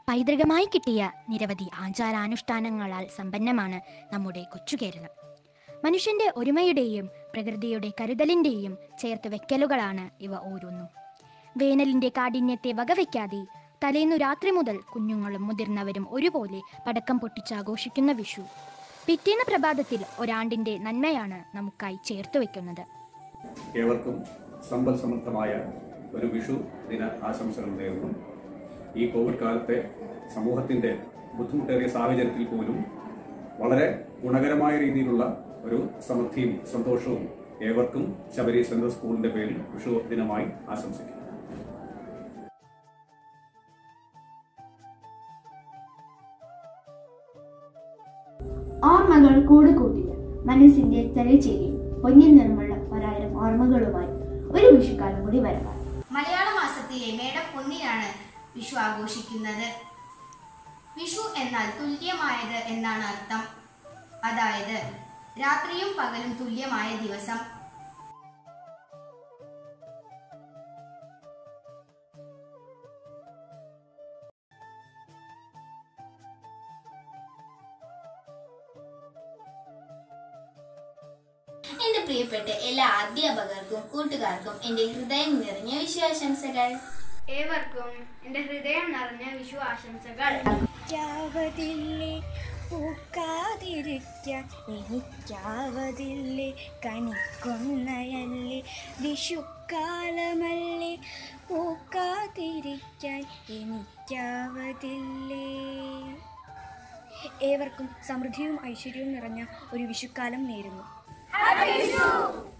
പൈതൃകമായി കിട്ടിയ നിരവധി ആചാരാനുഷ്ഠാനങ്ങളാൽ സമ്പന്നമാണ് നമ്മുടെ കൊച്ചു കേരളം മനുഷ്യന്റെ ഒരുമയുടെയും പ്രകൃതിയുടെ കരുതലിന്റെയും ചേർത്ത് വെക്കലുകളാണ് ഇവ ഓരോന്നും വേനലിന്റെ കാഠിന്യത്തെ വകവയ്ക്കാതെ തലേന്നു രാത്രി മുതൽ കുഞ്ഞുങ്ങളും മുതിർന്നവരും ഒരുപോലെ പടക്കം പൊട്ടിച്ചാഘോഷിക്കുന്ന വിഷു പിറ്റേന്ന് പ്രഭാതത്തിൽ ഒരാണ്ടിന്റെ നന്മയാണ് നമുക്കായി ചേർത്ത് വെക്കുന്നത് ഏവർക്കും സമ്പൽ സമൃദ്ധമായ ഒരു വിഷു ദിന ആശംസകൾ നേരുന്നു ഈ കോവിഡ് കാലത്തെ സമൂഹത്തിന്റെ ബുദ്ധിമുട്ടേറിയ സാഹചര്യത്തിൽ പോലും വളരെ ഗുണകരമായ രീതിയിലുള്ള ഒരു സമൃദ്ധിയും സന്തോഷവും ഏവർക്കും ശബരി സെൻട്രൽ സ്കൂളിന്റെ പേരിൽ വിഷു ദിനമായി ആശംസിക്കുന്നു ഓർമ്മകൾ കൂടുകൂട്ടിയ മനസ്സിന്റെ തെളിച്ചെരിയും പൊന്നിൻ നിറമുള്ള ഒരായിരം ഓർമ്മകളുമായി ഒരു വിഷുക്കാലം കൂടി വരവാണ് മലയാള മാസത്തിലെ മേടം ഒന്നിനാണ് വിഷു ആഘോഷിക്കുന്നത് വിഷു എന്നാൽ തുല്യമായത് എന്നാണ് അർത്ഥം അതായത് രാത്രിയും പകലും തുല്യമായ ദിവസം എന്റെ പ്രിയപ്പെട്ട എല്ലാ അധ്യാപകർക്കും കൂട്ടുകാർക്കും എന്റെ ഹൃദയം നിറഞ്ഞ വിശ്വാസംസകൾ ഏവർക്കും എൻ്റെ ഹൃദയം നിറഞ്ഞ വിഷു ആശംസകൾ എനിക്കാവതില്ലേ പൂക്കാതിരിക്കാൻ എനിക്കാവതില്ലേ കണിക്കൊന്നയല്ലേ വിഷുക്കാലമല്ലേ പൂക്കാതിരിക്കാൻ എനിക്കാവതില്ലേ ഏവർക്കും സമൃദ്ധിയും ഐശ്വര്യവും നിറഞ്ഞ ഒരു വിഷുക്കാലം നേരുന്നു